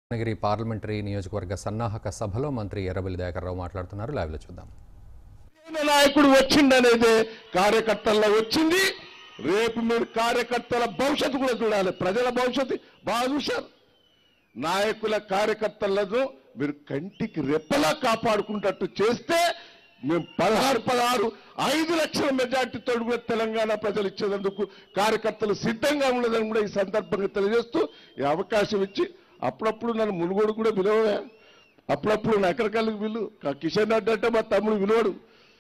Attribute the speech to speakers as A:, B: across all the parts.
A: Bhuvanagiri parliamentary నియోజకవర్గ సన్నాహక సభలో మంత్రి ఎర్రబెల్లి దయాకర్రావు మాట్లాడుతున్నారు లైవ్లో చూద్దాం
B: ఈయన నాయకుడు వచ్చిందనేదే కార్యకర్తల్లో వచ్చింది రేపు మీరు కార్యకర్తల భవిష్యత్తు కూడా చూడాలి ప్రజల భవిష్యత్తు బాగా చూశారు నాయకుల కార్యకర్తలను మీరు కంటికి రెప్పలా కాపాడుకుంటట్టు చేస్తే మేము పదహారు పదహారు ఐదు లక్షల మెజార్టీతో కూడా తెలంగాణ ప్రజలు ఇచ్చేందుకు కార్యకర్తలు సిద్ధంగా ఉన్నదని కూడా ఈ సందర్భంగా తెలియజేస్తూ ఈ అవకాశం ఇచ్చి అప్పుడప్పుడు నన్ను మునుగోడు కూడా పిలవగా అప్పుడప్పుడు నకరకల్లికి పిలు కిషన్ రెడ్డి అంటే మా తమ్ముడు విలువడు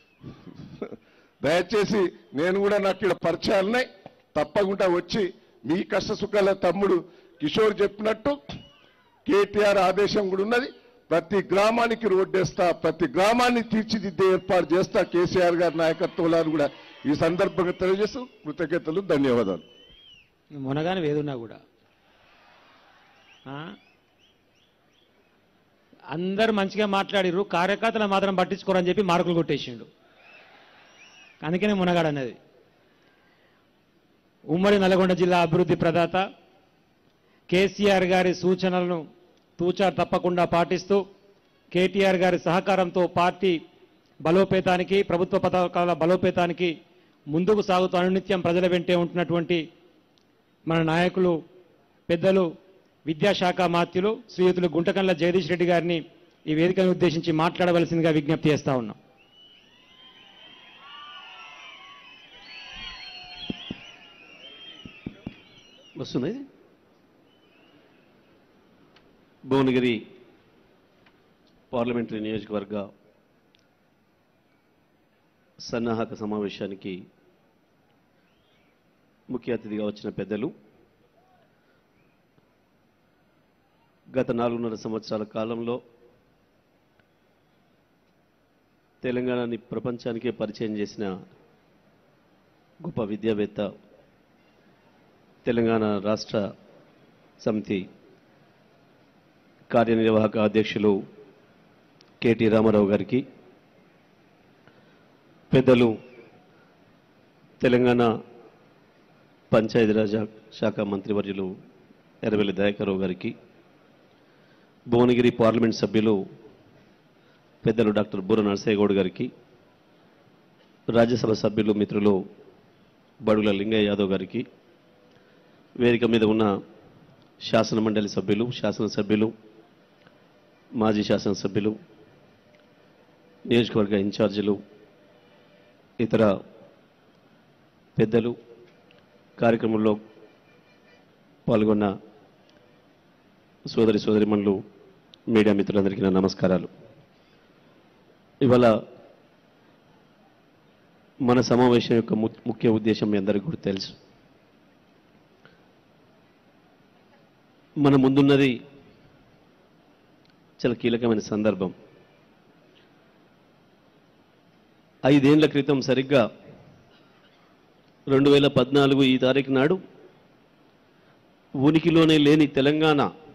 B: దయచేసి నేను కూడా నాకు ఇక్కడ పరిచయాలున్నాయి తప్పకుండా వచ్చి మీ కష్ట సుఖాల తమ్ముడు కిషోర్ చెప్పినట్టు కేటీఆర్ ఆదేశం కూడా ఉన్నది ప్రతి గ్రామానికి రోడ్డేస్తా ప్రతి గ్రామాన్ని తీర్చిదిద్దే ఏర్పాటు చేస్తా కేసీఆర్ గారి నాయకత్వంలో అని కూడా ఈ సందర్భంగా తెలియజేస్తూ కృతజ్ఞతలు ధన్యవాదాలు
C: మునగాని వేదున్నా కూడా ఆ? అందరు మంచిగా మాట్లాడిర్రు కార్యకర్తలు మాత్రం పట్టించుకోరని చెప్పి మార్కులు కొట్టేసిండు అందుకనే మునగాడు అన్నది ఉమ్మడి నల్గొండ జిల్లా అభివృద్ధి ప్రదాత కేసీఆర్ గారి సూచనలను తూచా తప్పకుండా పాటిస్తూ కేటీఆర్ గారి సహకారంతో పార్టీ బలోపేతానికి ప్రభుత్వ పథకాల బలోపేతానికి ముందుకు సాగుతూ అనునిత్యం ప్రజల వెంటే ఉంటున్నటువంటి మన నాయకులు పెద్దలు విద్యాశాఖ మాత్యులు శ్రీయుతులు గుంటకండ్ల జగదీష్ రెడ్డి గారిని ఈ వేదికను ఉద్దేశించి మాట్లాడవలసిందిగా విజ్ఞప్తి చేస్తా ఉన్నాం
D: వస్తుంది భువనగిరి పార్లమెంటరీ నియోజకవర్గ సన్నాహక సమావేశానికి ముఖ్య అతిథిగా వచ్చిన పెద్దలు గత నాలుగున్నర సంవత్సరాల కాలంలో తెలంగాణని ప్రపంచానికే పరిచయం చేసిన గొప్ప విద్యావేత్త తెలంగాణ రాష్ట్ర సమితి కార్యనిర్వాహక అధ్యక్షులు కేటీ రామారావు గారికి పెద్దలు తెలంగాణ పంచాయతీరాజ్ శాఖ మంత్రివర్యులు ఎర్రవెల్లి దయాకరావు గారికి భువనగిరి పార్లమెంట్ సభ్యులు పెద్దలు డాక్టర్ బూర నరసయ్యగౌడ్ గారికి రాజ్యసభ సభ్యులు మిత్రులు బడుగుల లింగయ్య యాదవ్ గారికి వేదిక మీద ఉన్న శాసన మండలి సభ్యులు శాసనసభ్యులు మాజీ శాసనసభ్యులు నియోజకవర్గ ఇన్ఛార్జీలు ఇతర పెద్దలు కార్యక్రమంలో పాల్గొన్న సోదరి సోదరిమణులు మీడియా మిత్రులందరికీ నా నమస్కారాలు ఇవాళ మన సమావేశం యొక్క ము- ముఖ్య ఉద్దేశం మీ అందరికీ కూడా తెలుసు మన ముందున్నది చాలా కీలకమైన సందర్భం ఐదేళ్ల క్రితం సరిగ్గా రెండు వేల పద్నాలుగు ఈ తారీఖు నాడు ఉనికిలోనే లేని తెలంగాణ